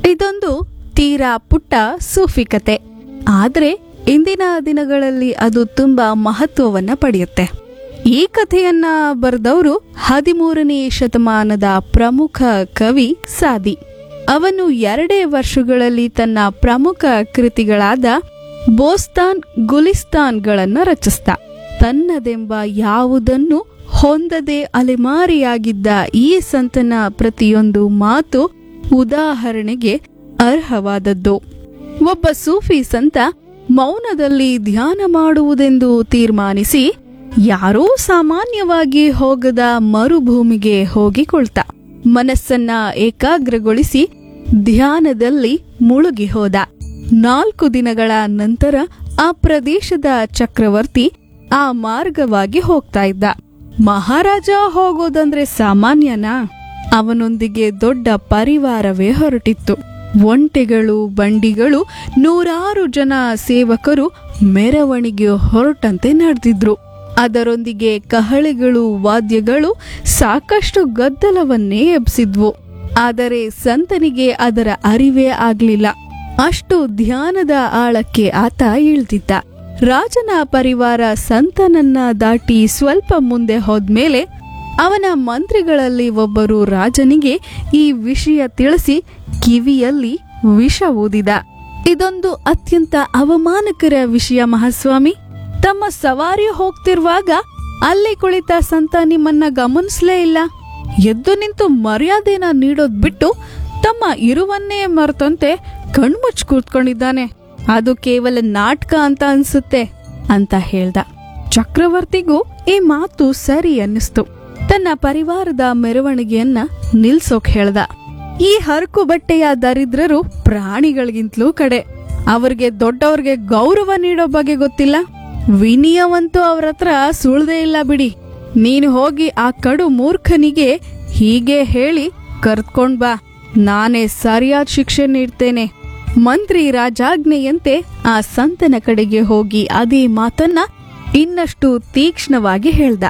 ಇದೊಂದು ತೀರಾ ಪುಟ್ಟ ಸೂಫಿ ಕತೆ ಆದ್ರೆ ಇಂದಿನ ದಿನಗಳಲ್ಲಿ ಅದು ತುಂಬಾ ಮಹತ್ವವನ್ನ ಪಡೆಯುತ್ತೆ ಈ ಕಥೆಯನ್ನ ಬರೆದವರು ಹದಿಮೂರನೇ ಶತಮಾನದ ಪ್ರಮುಖ ಕವಿ ಸಾದಿ ಅವನು ಎರಡೇ ವರ್ಷಗಳಲ್ಲಿ ತನ್ನ ಪ್ರಮುಖ ಕೃತಿಗಳಾದ ಬೋಸ್ತಾನ್ ಗುಲಿಸ್ತಾನ್ಗಳನ್ನು ರಚಿಸ್ತ ತನ್ನದೆಂಬ ಯಾವುದನ್ನು ಹೊಂದದೆ ಅಲೆಮಾರಿಯಾಗಿದ್ದ ಈ ಸಂತನ ಪ್ರತಿಯೊಂದು ಮಾತು ಉದಾಹರಣೆಗೆ ಅರ್ಹವಾದದ್ದು ಒಬ್ಬ ಸೂಫಿ ಸಂತ ಮೌನದಲ್ಲಿ ಧ್ಯಾನ ಮಾಡುವುದೆಂದು ತೀರ್ಮಾನಿಸಿ ಯಾರೂ ಸಾಮಾನ್ಯವಾಗಿ ಹೋಗದ ಮರುಭೂಮಿಗೆ ಹೋಗಿಕೊಳ್ತ ಮನಸ್ಸನ್ನ ಏಕಾಗ್ರಗೊಳಿಸಿ ಧ್ಯಾನದಲ್ಲಿ ಮುಳುಗಿ ಹೋದ ನಾಲ್ಕು ದಿನಗಳ ನಂತರ ಆ ಪ್ರದೇಶದ ಚಕ್ರವರ್ತಿ ಆ ಮಾರ್ಗವಾಗಿ ಹೋಗ್ತಾ ಇದ್ದ ಮಹಾರಾಜ ಹೋಗೋದಂದ್ರೆ ಸಾಮಾನ್ಯನಾ ಅವನೊಂದಿಗೆ ದೊಡ್ಡ ಪರಿವಾರವೇ ಹೊರಟಿತ್ತು ಒಂಟೆಗಳು ಬಂಡಿಗಳು ನೂರಾರು ಜನ ಸೇವಕರು ಮೆರವಣಿಗೆ ಹೊರಟಂತೆ ನಡೆದಿದ್ರು ಅದರೊಂದಿಗೆ ಕಹಳೆಗಳು ವಾದ್ಯಗಳು ಸಾಕಷ್ಟು ಗದ್ದಲವನ್ನೇ ಎಬ್ಸಿದ್ವು ಆದರೆ ಸಂತನಿಗೆ ಅದರ ಅರಿವೇ ಆಗ್ಲಿಲ್ಲ ಅಷ್ಟು ಧ್ಯಾನದ ಆಳಕ್ಕೆ ಆತ ಇಳ್ದಿದ್ದ ರಾಜನ ಪರಿವಾರ ಸಂತನನ್ನ ದಾಟಿ ಸ್ವಲ್ಪ ಮುಂದೆ ಹೋದ್ಮೇಲೆ ಅವನ ಮಂತ್ರಿಗಳಲ್ಲಿ ಒಬ್ಬರು ರಾಜನಿಗೆ ಈ ವಿಷಯ ತಿಳಿಸಿ ಕಿವಿಯಲ್ಲಿ ವಿಷ ಊದಿದ ಇದೊಂದು ಅತ್ಯಂತ ಅವಮಾನಕರ ವಿಷಯ ಮಹಾಸ್ವಾಮಿ ತಮ್ಮ ಸವಾರಿ ಹೋಗ್ತಿರುವಾಗ ಅಲ್ಲಿ ಕುಳಿತ ಸಂತ ನಿಮ್ಮನ್ನ ಗಮನಿಸ್ಲೇ ಇಲ್ಲ ಎದ್ದು ನಿಂತು ಮರ್ಯಾದೆನ ನೀಡೋದ್ ಬಿಟ್ಟು ತಮ್ಮ ಇರುವನ್ನೇ ಮರೆತಂತೆ ಕಣ್ಮುಚ್ ಕೂತ್ಕೊಂಡಿದ್ದಾನೆ ಅದು ಕೇವಲ ನಾಟಕ ಅಂತ ಅನ್ಸುತ್ತೆ ಅಂತ ಹೇಳ್ದ ಚಕ್ರವರ್ತಿಗೂ ಈ ಮಾತು ಸರಿ ಅನ್ನಿಸ್ತು ತನ್ನ ಪರಿವಾರದ ಮೆರವಣಿಗೆಯನ್ನ ನಿಲ್ಸೋಕ್ ಹೇಳ್ದ ಈ ಹರಕು ಬಟ್ಟೆಯ ದರಿದ್ರರು ಪ್ರಾಣಿಗಳಿಗಿಂತಲೂ ಕಡೆ ಅವ್ರಿಗೆ ದೊಡ್ಡವ್ರಿಗೆ ಗೌರವ ನೀಡೋ ಬಗ್ಗೆ ಗೊತ್ತಿಲ್ಲ ವಿನಯವಂತೂ ಅವ್ರ ಹತ್ರ ಸುಳ್ದೇ ಇಲ್ಲ ಬಿಡಿ ನೀನು ಹೋಗಿ ಆ ಕಡು ಮೂರ್ಖನಿಗೆ ಹೀಗೆ ಹೇಳಿ ಕರ್ಕೊಂಡ್ ಬಾ ನಾನೇ ಸರಿಯಾದ ಶಿಕ್ಷೆ ನೀಡ್ತೇನೆ ಮಂತ್ರಿ ರಾಜಾಜ್ಞೆಯಂತೆ ಆ ಸಂತನ ಕಡೆಗೆ ಹೋಗಿ ಅದೇ ಮಾತನ್ನ ಇನ್ನಷ್ಟು ತೀಕ್ಷ್ಣವಾಗಿ ಹೇಳ್ದ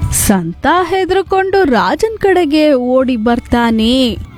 ಸಂತ ಹೆದರ್ಕೊಂಡು ರಾಜನ್ ಕಡೆಗೆ ಓಡಿ ಬರ್ತಾನೆ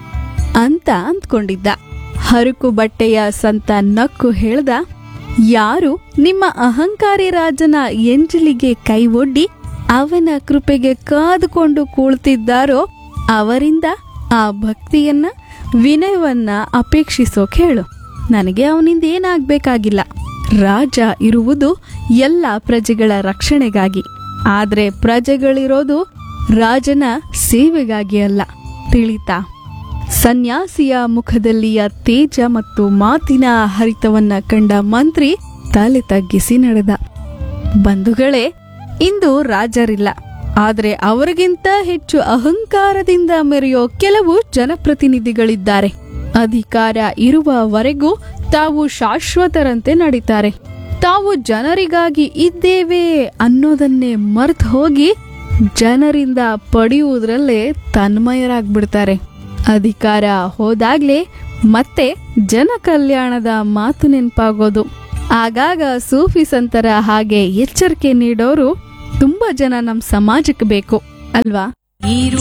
ಅಂತ ಅಂದ್ಕೊಂಡಿದ್ದ ಹರಕು ಬಟ್ಟೆಯ ಸಂತ ನಕ್ಕು ಹೇಳ್ದ ಯಾರು ನಿಮ್ಮ ಅಹಂಕಾರಿ ರಾಜನ ಎಂಜಲಿಗೆ ಕೈ ಒಡ್ಡಿ ಅವನ ಕೃಪೆಗೆ ಕಾದುಕೊಂಡು ಕುಳಿತಿದ್ದಾರೋ ಅವರಿಂದ ಆ ಭಕ್ತಿಯನ್ನ ವಿನಯವನ್ನ ಅಪೇಕ್ಷಿಸೋಕ್ ಹೇಳು ನನಗೆ ಅವನಿಂದ ಏನಾಗ್ಬೇಕಾಗಿಲ್ಲ ರಾಜ ಇರುವುದು ಎಲ್ಲ ಪ್ರಜೆಗಳ ರಕ್ಷಣೆಗಾಗಿ ಆದ್ರೆ ಪ್ರಜೆಗಳಿರೋದು ರಾಜನ ಸೇವೆಗಾಗಿ ಅಲ್ಲ ತಿಳಿತಾ ಸನ್ಯಾಸಿಯ ಮುಖದಲ್ಲಿಯ ತೇಜ ಮತ್ತು ಮಾತಿನ ಹರಿತವನ್ನ ಕಂಡ ಮಂತ್ರಿ ತಲೆ ತಗ್ಗಿಸಿ ನಡೆದ ಬಂಧುಗಳೇ ಇಂದು ರಾಜರಿಲ್ಲ ಆದ್ರೆ ಅವರಿಗಿಂತ ಹೆಚ್ಚು ಅಹಂಕಾರದಿಂದ ಮೆರೆಯೋ ಕೆಲವು ಜನಪ್ರತಿನಿಧಿಗಳಿದ್ದಾರೆ ಅಧಿಕಾರ ಇರುವವರೆಗೂ ತಾವು ಶಾಶ್ವತರಂತೆ ನಡೀತಾರೆ ತಾವು ಜನರಿಗಾಗಿ ಇದ್ದೇವೆ ಅನ್ನೋದನ್ನೇ ಮರ್ತು ಹೋಗಿ ಜನರಿಂದ ಪಡೆಯುವುದರಲ್ಲೇ ತನ್ಮಯರಾಗ್ಬಿಡ್ತಾರೆ ಅಧಿಕಾರ ಹೋದಾಗ್ಲೇ ಮತ್ತೆ ಜನ ಕಲ್ಯಾಣದ ಮಾತು ನೆನಪಾಗೋದು ಆಗಾಗ ಸೂಫಿ ಸಂತರ ಹಾಗೆ ಎಚ್ಚರಿಕೆ ನೀಡೋರು ತುಂಬಾ ಜನ ನಮ್ಮ ಸಮಾಜಕ್ಕೆ ಬೇಕು ಅಲ್ವಾ ನೀರು